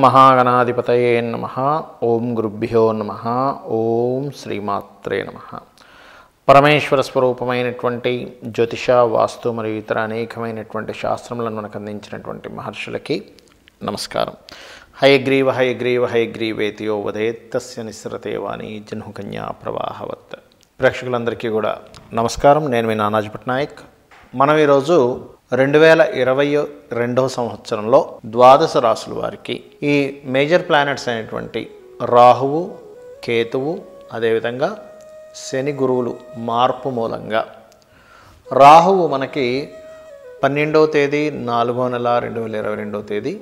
మహాగణాధిపతయే నమ ఓం గురుభ్యో నమ ఓం శ్రీమాత్రే నమ పరమేశ్వర స్వరూపమైనటువంటి జ్యోతిష వాస్తు మరియు ఇతర అనేకమైనటువంటి శాస్త్రములను మనకు అందించినటువంటి మహర్షులకి నమస్కారం హయగ్రీవ హయగ్రీవ హయగ్రీవేతియో వదేత్తస్య నిస్సరతే వాణి జన్హుకన్యా ప్రవాహవత్ ప్రేక్షకులందరికీ కూడా నమస్కారం నేను మీ నానాజీ పట్నాయక్ మనం ఈరోజు రెండు వేల ఇరవై రెండవ సంవత్సరంలో ద్వాదశ రాసుల వారికి ఈ మేజర్ ప్లానెట్స్ అయినటువంటి రాహువు కేతువు అదేవిధంగా శని గురువులు మార్పు మూలంగా రాహువు మనకి పన్నెండవ తేదీ నాలుగో నెల రెండు వేల ఇరవై రెండవ తేదీ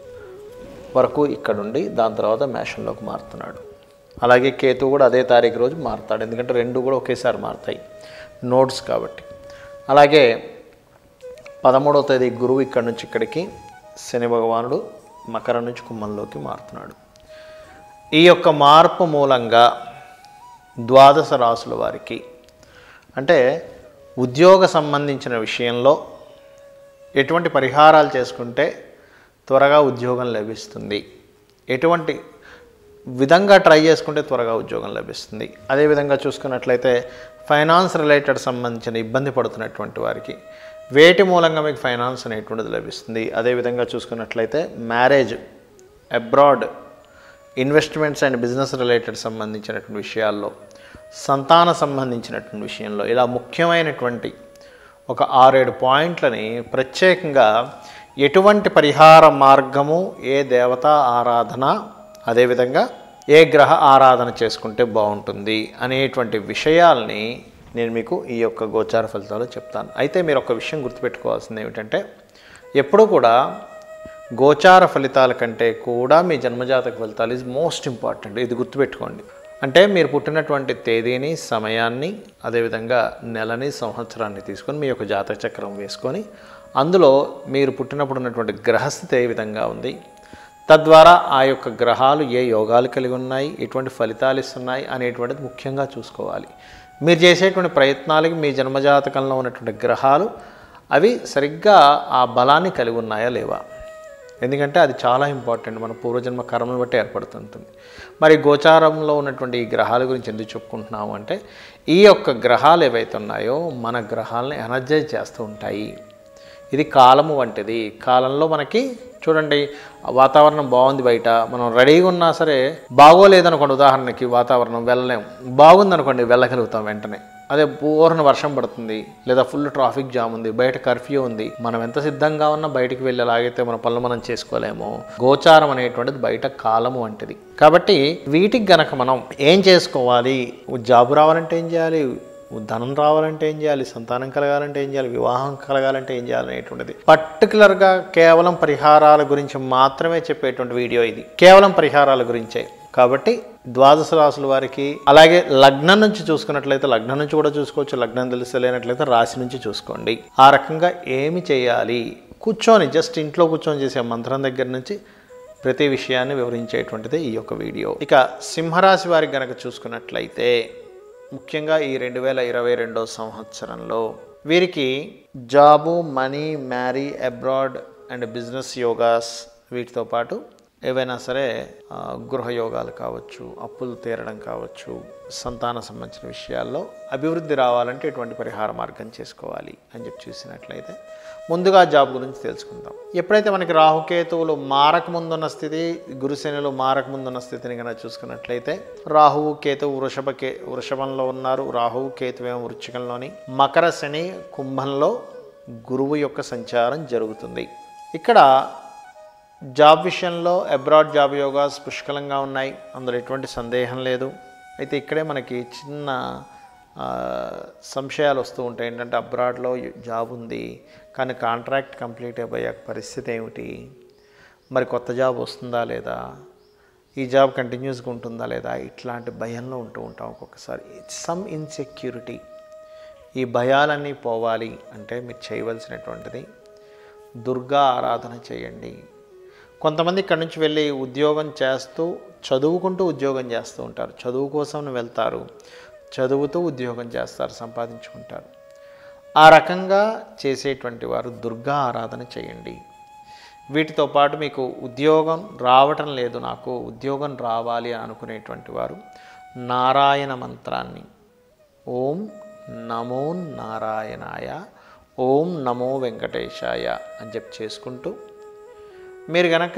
వరకు ఇక్కడుండి దాని తర్వాత మేషంలోకి మారుతున్నాడు అలాగే కేతు కూడా అదే తారీఖు రోజు మారుతాడు ఎందుకంటే రెండు కూడా ఒకేసారి మారుతాయి నోట్స్ కాబట్టి అలాగే పదమూడవ తేదీ గురువు ఇక్కడి నుంచి ఇక్కడికి శని భగవానుడు మకరం నుంచి కుంభంలోకి మారుతున్నాడు ఈ యొక్క మార్పు మూలంగా ద్వాదశ రాసుల వారికి అంటే ఉద్యోగ సంబంధించిన విషయంలో ఎటువంటి పరిహారాలు చేసుకుంటే త్వరగా ఉద్యోగం లభిస్తుంది ఎటువంటి విధంగా ట్రై చేసుకుంటే త్వరగా ఉద్యోగం లభిస్తుంది అదేవిధంగా చూసుకున్నట్లయితే ఫైనాన్స్ రిలేటెడ్ సంబంధించిన ఇబ్బంది పడుతున్నటువంటి వారికి వేటి మూలంగా మీకు ఫైనాన్స్ అనేటువంటిది లభిస్తుంది అదేవిధంగా చూసుకున్నట్లయితే marriage abroad investments and business related సంబంధించినటువంటి విషయాల్లో సంతాన సంబంధించినటువంటి విషయంలో ఇలా ముఖ్యమైనటువంటి ఒక ఆరేడు పాయింట్లని ప్రత్యేకంగా ఎటువంటి పరిహార మార్గము ఏ దేవతా ఆరాధన అదేవిధంగా ఏ గ్రహ ఆరాధన చేసుకుంటే బాగుంటుంది అనేటువంటి విషయాల్ని నేను మీకు ఈ యొక్క గోచార ఫలితాలు చెప్తాను అయితే మీరు ఒక విషయం గుర్తుపెట్టుకోవాల్సింది ఏమిటంటే ఎప్పుడూ కూడా గోచార ఫలితాల కంటే కూడా మీ జన్మజాతక ఫలితాలు ఈజ్ మోస్ట్ ఇంపార్టెంట్ ఇది గుర్తుపెట్టుకోండి అంటే మీరు పుట్టినటువంటి తేదీని సమయాన్ని అదేవిధంగా నెలని సంవత్సరాన్ని తీసుకొని మీ యొక్క జాతక చక్రం వేసుకొని అందులో మీరు పుట్టినప్పుడు ఉన్నటువంటి గ్రహస్థితి ఏ విధంగా ఉంది తద్వారా ఆ యొక్క గ్రహాలు ఏ యోగాలు కలిగి ఉన్నాయి ఎటువంటి ఫలితాలు ఇస్తున్నాయి అనేటువంటిది ముఖ్యంగా చూసుకోవాలి మీరు చేసేటువంటి ప్రయత్నాలకి మీ జన్మజాతకంలో ఉన్నటువంటి గ్రహాలు అవి సరిగ్గా ఆ బలాన్ని కలిగి ఉన్నాయా లేవా ఎందుకంటే అది చాలా ఇంపార్టెంట్ మన పూర్వజన్మ కర్మను బట్టి ఏర్పడుతుంటుంది మరి గోచారంలో ఉన్నటువంటి ఈ గ్రహాల గురించి ఎందుకు చెప్పుకుంటున్నాము అంటే ఈ యొక్క గ్రహాలు ఏవైతే ఉన్నాయో మన గ్రహాలను ఎనర్జైజ్ చేస్తూ ఉంటాయి ఇది కాలము వంటిది కాలంలో మనకి చూడండి వాతావరణం బాగుంది బయట మనం రెడీగా ఉన్నా సరే బాగోలేదనుకోండి ఉదాహరణకి వాతావరణం వెళ్ళలేం బాగుందనుకోండి వెళ్ళగలుగుతాం వెంటనే అదే పూర్ణ వర్షం పడుతుంది లేదా ఫుల్ ట్రాఫిక్ జామ్ ఉంది బయట కర్ఫ్యూ ఉంది మనం ఎంత సిద్ధంగా ఉన్నా బయటికి వెళ్ళేలాగైతే మన పనులు మనం చేసుకోలేము గోచారం అనేటువంటిది బయట కాలము వంటిది కాబట్టి వీటికి గనక మనం ఏం చేసుకోవాలి జాబు రావాలంటే ఏం చేయాలి ధనం రావాలంటే ఏం చేయాలి సంతానం కలగాలంటే ఏం చేయాలి వివాహం కలగాలంటే ఏం చేయాలి అనేటువంటిది పర్టికులర్గా కేవలం పరిహారాల గురించి మాత్రమే చెప్పేటువంటి వీడియో ఇది కేవలం పరిహారాల గురించే కాబట్టి ద్వాదశ రాసుల వారికి అలాగే లగ్నం నుంచి చూసుకున్నట్లయితే లగ్నం నుంచి కూడా చూసుకోవచ్చు లగ్నం తెలిసలేనట్లయితే రాశి నుంచి చూసుకోండి ఆ రకంగా ఏమి చేయాలి కూర్చొని జస్ట్ ఇంట్లో కూర్చొని చేసే మంత్రం దగ్గర నుంచి ప్రతి విషయాన్ని వివరించేటువంటిది ఈ యొక్క వీడియో ఇక సింహరాశి వారికి గనక చూసుకున్నట్లయితే ముఖ్యంగా ఈ రెండు వేల ఇరవై రెండో సంవత్సరంలో వీరికి job money marry abroad and business యోగాస్ వీటితో పాటు ఏవైనా సరే ఆ, గృహ యోగాలు కావచ్చు అప్పులు తీరడం కావచ్చు సంతాన సంబంధించిన విషయాల్లో అభివృద్ధి రావాలంటే ఎటువంటి పరిహార మార్గం చేసుకోవాలి అని చెప్పి చూసినట్లయితే ముందుగా జాబ్ గురించి తెలుసుకుందాం ఎప్పుడైతే మనకి రాహుకేతువులు మారక ముందున్న స్థితి గురుశనులు మారక ముందున్న స్థితిని కనుక చూసుకున్నట్లయితే రాహువు కేతువు వృషభ కే వృషభంలో ఉన్నారు రాహువు కేతువేమో వృచ్చికంలోని మకర శని కుంభంలో గురువు యొక్క సంచారం జరుగుతుంది ఇక్కడ జాబ్ విషయంలో అబ్రాడ్ జాబ్ యోగాస్ పుష్కలంగా ఉన్నాయి అందులో ఎటువంటి సందేహం లేదు అయితే ఇక్కడే మనకి చిన్న ఆ, సంశయాలు వస్తూ ఉంటాయి ఏంటంటే అబ్రాడ్లో జాబ్ ఉంది కానీ కాంట్రాక్ట్ కంప్లీట్ అయిపోయే పరిస్థితి ఏమిటి మరి కొత్త జాబ్ వస్తుందా లేదా ఈ జాబ్ కంటిన్యూస్గా ఉంటుందా లేదా ఇట్లాంటి భయంలో ఉంటూ ఉంటాం ఒక్కొక్కసారి సమ్ ఇన్సెక్యూరిటీ ఈ భయాలన్నీ పోవాలి అంటే మీరు చేయవలసినటువంటిది దుర్గా ఆరాధన చేయండి కొంతమంది ఇక్కడి నుంచి వెళ్ళి ఉద్యోగం చేస్తూ చదువుకుంటూ ఉద్యోగం చేస్తూ ఉంటారు చదువు కోసం వెళ్తారు చదువుతూ ఉద్యోగం చేస్తారు సంపాదించుకుంటారు ఆ రకంగా చేసేటువంటి వారు దుర్గా ఆరాధన చేయండి వీటితో పాటు మీకు ఉద్యోగం రావటం లేదు నాకు ఉద్యోగం రావాలి అని అనుకునేటువంటి వారు నారాయణ మంత్రాన్ని ఓం నమో నారాయణాయ ఓం నమో వెంకటేశాయ అని చెప్పి చేసుకుంటూ మీరు గనక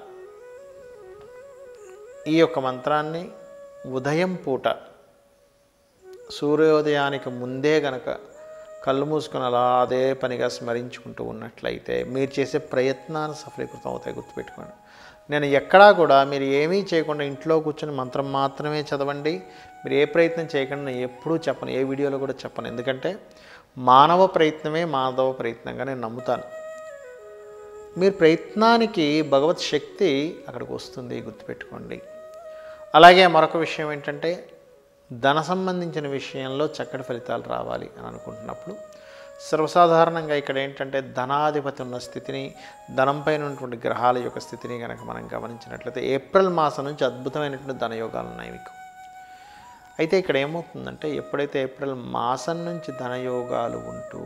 ఈ యొక్క మంత్రాన్ని ఉదయం పూట సూర్యోదయానికి ముందే గనక కళ్ళు మూసుకొని అలా అదే పనిగా స్మరించుకుంటూ ఉన్నట్లయితే మీరు చేసే ప్రయత్నాలు సఫలీకృతం అవుతాయి గుర్తుపెట్టుకోండి నేను ఎక్కడా కూడా మీరు ఏమీ చేయకుండా ఇంట్లో కూర్చొని మంత్రం మాత్రమే చదవండి మీరు ఏ ప్రయత్నం చేయకుండా నేను ఎప్పుడూ చెప్పను ఏ వీడియోలో కూడా చెప్పను ఎందుకంటే మానవ ప్రయత్నమే మాధవ ప్రయత్నంగా నేను నమ్ముతాను మీరు ప్రయత్నానికి భగవత్ శక్తి అక్కడికి వస్తుంది గుర్తుపెట్టుకోండి అలాగే మరొక విషయం ఏంటంటే ధన సంబంధించిన విషయంలో చక్కటి ఫలితాలు రావాలి అని అనుకుంటున్నప్పుడు సర్వసాధారణంగా ఇక్కడ ఏంటంటే ధనాధిపతి ఉన్న స్థితిని ధనంపైన ఉన్నటువంటి గ్రహాల యొక్క స్థితిని కనుక మనం గమనించినట్లయితే ఏప్రిల్ మాసం నుంచి అద్భుతమైనటువంటి ధనయోగాలు ఉన్నాయి మీకు అయితే ఇక్కడ ఏమవుతుందంటే ఎప్పుడైతే ఏప్రిల్ మాసం నుంచి ధనయోగాలు ఉంటూ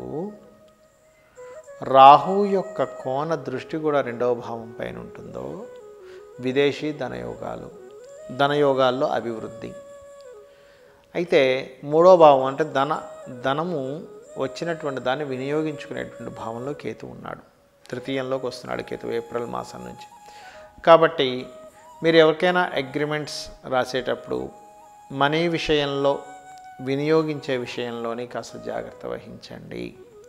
రాహు యొక్క కోణ దృష్టి కూడా రెండవ భావం పైన ఉంటుందో విదేశీ ధనయోగాలు ధనయోగాల్లో అభివృద్ధి అయితే మూడో భావం అంటే ధన ధనము వచ్చినటువంటి దాన్ని వినియోగించుకునేటువంటి భావంలో కేతు ఉన్నాడు తృతీయంలోకి వస్తున్నాడు కేతు ఏప్రిల్ మాసం నుంచి కాబట్టి మీరు ఎవరికైనా అగ్రిమెంట్స్ రాసేటప్పుడు మనీ విషయంలో వినియోగించే విషయంలోనే కాస్త జాగ్రత్త వహించండి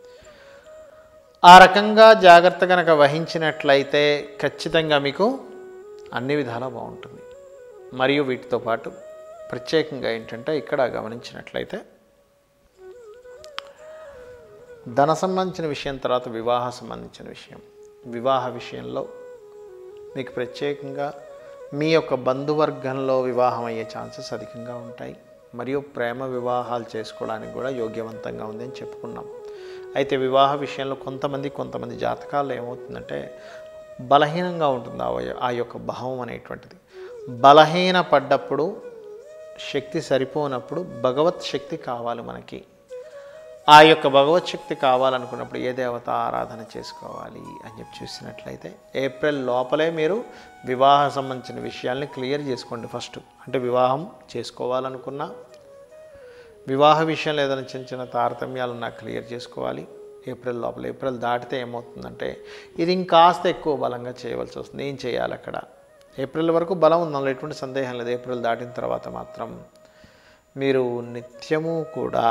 ఆ రకంగా జాగ్రత్త కనుక వహించినట్లయితే ఖచ్చితంగా మీకు అన్ని విధాలా బాగుంటుంది మరియు వీటితో పాటు ప్రత్యేకంగా ఏంటంటే ఇక్కడ గమనించినట్లయితే ధన సంబంధించిన విషయం తర్వాత వివాహ సంబంధించిన విషయం వివాహ విషయంలో మీకు ప్రత్యేకంగా మీ యొక్క బంధువర్గంలో వివాహం అయ్యే ఛాన్సెస్ అధికంగా ఉంటాయి మరియు ప్రేమ వివాహాలు చేసుకోవడానికి కూడా యోగ్యవంతంగా ఉంది అని చెప్పుకున్నాం అయితే వివాహ విషయంలో కొంతమంది కొంతమంది జాతకాల్లో ఏమవుతుందంటే బలహీనంగా ఉంటుంది ఆ వయ- ఆ యొక్క భావం అనేటువంటిది బలహీన పడ్డప్పుడు శక్తి సరిపోనప్పుడు భగవత్ శక్తి కావాలి మనకి ఆ యొక్క భగవత్ శక్తి కావాలనుకున్నప్పుడు ఏ దేవత ఆరాధన చేసుకోవాలి అని చెప్పి చూసినట్లయితే ఏప్రిల్ లోపలే మీరు వివాహ సంబంధించిన విషయాల్ని క్లియర్ చేసుకోండి ఫస్ట్ అంటే వివాహం చేసుకోవాలనుకున్నా వివాహ విషయంలో ఏదైనా చిన్న చిన్న తారతమ్యాలు ఉన్నా క్లియర్ చేసుకోవాలి ఏప్రిల్ లోపల ఏప్రిల్ దాటితే ఏమవుతుందంటే ఇది ఇంకాస్త ఎక్కువ బలంగా చేయవలసి వస్తుంది ఏం చేయాలి అక్కడ ఏప్రిల్ వరకు బలం ఉంది అందులో ఎటువంటి సందేహం లేదు ఏప్రిల్ దాటిన తర్వాత మాత్రం మీరు నిత్యము కూడా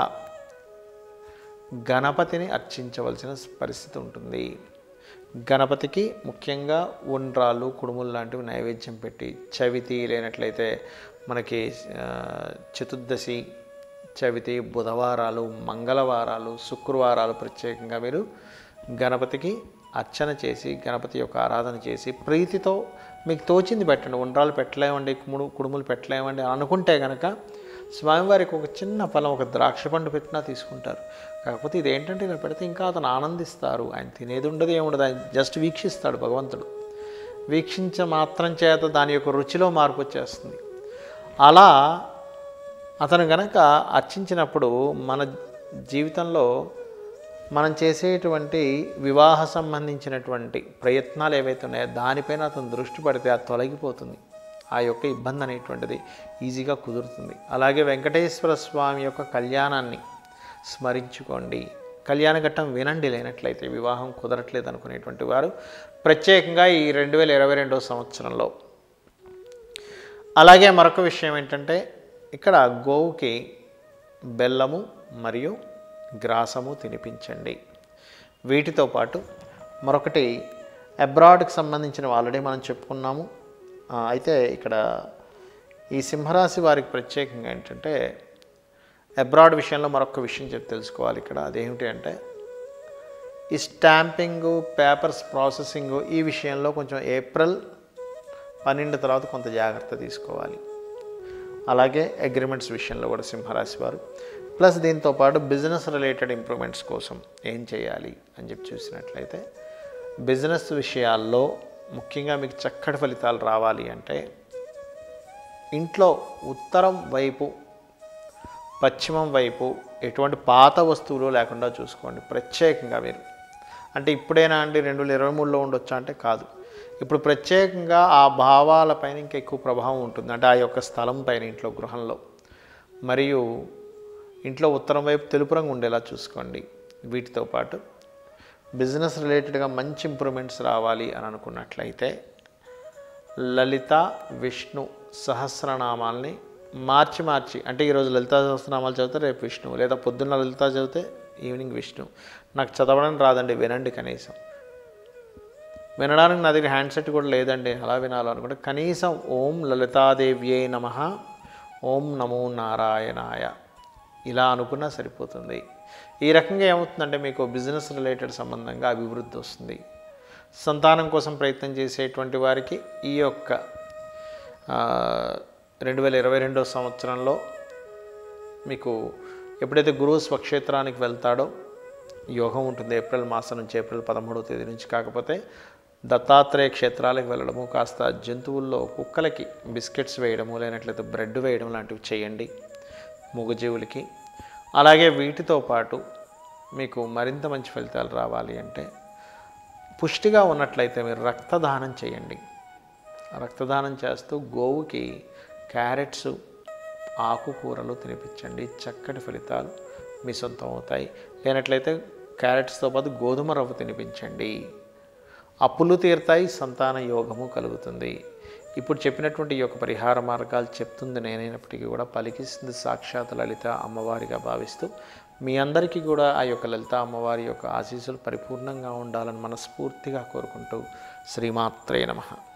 గణపతిని అర్చించవలసిన పరిస్థితి ఉంటుంది గణపతికి ముఖ్యంగా ఉండ్రాలు కుడుములు లాంటివి నైవేద్యం పెట్టి చవితి లేనట్లయితే మనకి ఆ, చతుర్దశి చవితి బుధవారాలు మంగళవారాలు శుక్రవారాలు ప్రత్యేకంగా మీరు గణపతికి అర్చన చేసి గణపతి యొక్క ఆరాధన చేసి ప్రీతితో మీకు తోచింది పెట్టండి ఉండ్రాలు పెట్టలేమండి కుముడు కుడుములు పెట్టలేమండి అని అనుకుంటే కనుక స్వామివారికి ఒక చిన్న ఫలం ఒక ద్రాక్ష పండు పెట్టినా తీసుకుంటారు కాకపోతే ఇది ఏంటంటే ఇలా పెడితే ఇంకా అతను ఆనందిస్తారు ఆయన తినేది ఉండదు ఏముండదు ఆయన జస్ట్ వీక్షిస్తాడు భగవంతుడు వీక్షించ మాత్రం చేత దాని యొక్క రుచిలో మార్పు వచ్చేస్తుంది అలా అతను గనక అర్చించినప్పుడు మన జీవితంలో మనం చేసేటువంటి వివాహ సంబంధించినటువంటి ప్రయత్నాలు ఏవైతే ఉన్నాయో దానిపైన అతను దృష్టి పడితే అది తొలగిపోతుంది ఆ యొక్క ఇబ్బంది అనేటువంటిది ఈజీగా కుదురుతుంది అలాగే వెంకటేశ్వర స్వామి యొక్క కళ్యాణాన్ని స్మరించుకోండి కళ్యాణ ఘట్టం వినండి లేనట్లయితే వివాహం కుదరట్లేదు అనుకునేటువంటి వారు ప్రత్యేకంగా ఈ రెండు వేల ఇరవై రెండవ సంవత్సరంలో అలాగే మరొక విషయం ఏంటంటే ఇక్కడ గోవుకి బెల్లము మరియు గ్రాసము తినిపించండి వీటితో పాటు మరొకటి అబ్రాడ్కి సంబంధించిన ఆల్రెడీ మనం చెప్పుకున్నాము ఆ, అయితే ఇక్కడ ఈ సింహరాశి వారికి ప్రత్యేకంగా ఏంటంటే అబ్రాడ్ విషయంలో మరొక విషయం చెప్పి తెలుసుకోవాలి ఇక్కడ అదేమిటి అంటే ఈ స్టాంపింగు పేపర్స్ ప్రాసెసింగు ఈ విషయంలో కొంచెం ఏప్రిల్ పన్నెండు తర్వాత కొంత జాగ్రత్త తీసుకోవాలి అలాగే అగ్రిమెంట్స్ విషయంలో కూడా సింహరాశి వారు ప్లస్ దీంతో పాటు బిజినెస్ రిలేటెడ్ ఇంప్రూవ్మెంట్స్ కోసం ఏం చేయాలి అని చెప్పి చూసినట్లయితే బిజినెస్ విషయాల్లో ముఖ్యంగా మీకు చక్కటి ఫలితాలు రావాలి అంటే ఇంట్లో ఉత్తరం వైపు పశ్చిమం వైపు ఎటువంటి పాత వస్తువులు లేకుండా చూసుకోండి ప్రత్యేకంగా మీరు అంటే ఇప్పుడైనా అండి రెండు వేల ఇరవై మూడులో ఉండొచ్చా అంటే కాదు ఇప్పుడు ప్రత్యేకంగా ఆ భావాలపైన ఇంకా ఎక్కువ ప్రభావం ఉంటుంది అంటే ఆ యొక్క స్థలం పైన ఇంట్లో గృహంలో మరియు ఇంట్లో ఉత్తరం వైపు తెలుపు రంగు ఉండేలా చూసుకోండి వీటితో పాటు బిజినెస్ రిలేటెడ్గా మంచి ఇంప్రూవ్మెంట్స్ రావాలి అని అనుకున్నట్లయితే లలిత విష్ణు సహస్రనామాల్ని మార్చి మార్చి అంటే ఈరోజు లలితా సహస్రనామాలు చదివితే రేపు విష్ణు లేదా పొద్దున్న లలిత చదివితే ఈవినింగ్ విష్ణు నాకు చదవడం రాదండి వినండి కనీసం వినడానికి నా దగ్గర హ్యాండ్సెట్ కూడా లేదండి అలా వినాలనుకుంటే కనీసం ఓం లలితాదేవ్యే నమ ఓం నమో నారాయణాయ ఇలా అనుకున్నా సరిపోతుంది ఈ రకంగా ఏమవుతుందంటే మీకు బిజినెస్ రిలేటెడ్ సంబంధంగా అభివృద్ధి వస్తుంది సంతానం కోసం ప్రయత్నం చేసేటువంటి వారికి ఈ యొక్క రెండు వేల ఇరవై రెండో సంవత్సరంలో మీకు ఎప్పుడైతే గురువు స్వక్షేత్రానికి వెళ్తాడో యోగం ఉంటుంది ఏప్రిల్ మాసం నుంచి ఏప్రిల్ పదమూడవ తేదీ నుంచి కాకపోతే దత్తాత్రేయ క్షేత్రాలకు వెళ్ళడము కాస్త జంతువుల్లో కుక్కలకి బిస్కెట్స్ వేయడము లేనట్లయితే బ్రెడ్ వేయడం లాంటివి చేయండి మూగజీవులకి అలాగే వీటితో పాటు మీకు మరింత మంచి ఫలితాలు రావాలి అంటే పుష్టిగా ఉన్నట్లయితే మీరు రక్తదానం చేయండి రక్తదానం చేస్తూ గోవుకి క్యారెట్స్ ఆకుకూరలు తినిపించండి చక్కటి ఫలితాలు మీ సొంతం అవుతాయి లేనట్లయితే క్యారెట్స్తో పాటు గోధుమ రవ్వ తినిపించండి అప్పులు తీరుతాయి సంతాన యోగము కలుగుతుంది ఇప్పుడు చెప్పినటువంటి ఈ యొక్క పరిహార మార్గాలు చెప్తుంది నేనైనప్పటికీ కూడా పలికిస్తుంది సాక్షాత్ లలిత అమ్మవారిగా భావిస్తూ మీ అందరికీ కూడా ఆ యొక్క లలిత అమ్మవారి యొక్క ఆశీస్సులు పరిపూర్ణంగా ఉండాలని మనస్ఫూర్తిగా కోరుకుంటూ శ్రీమాత్రే నమః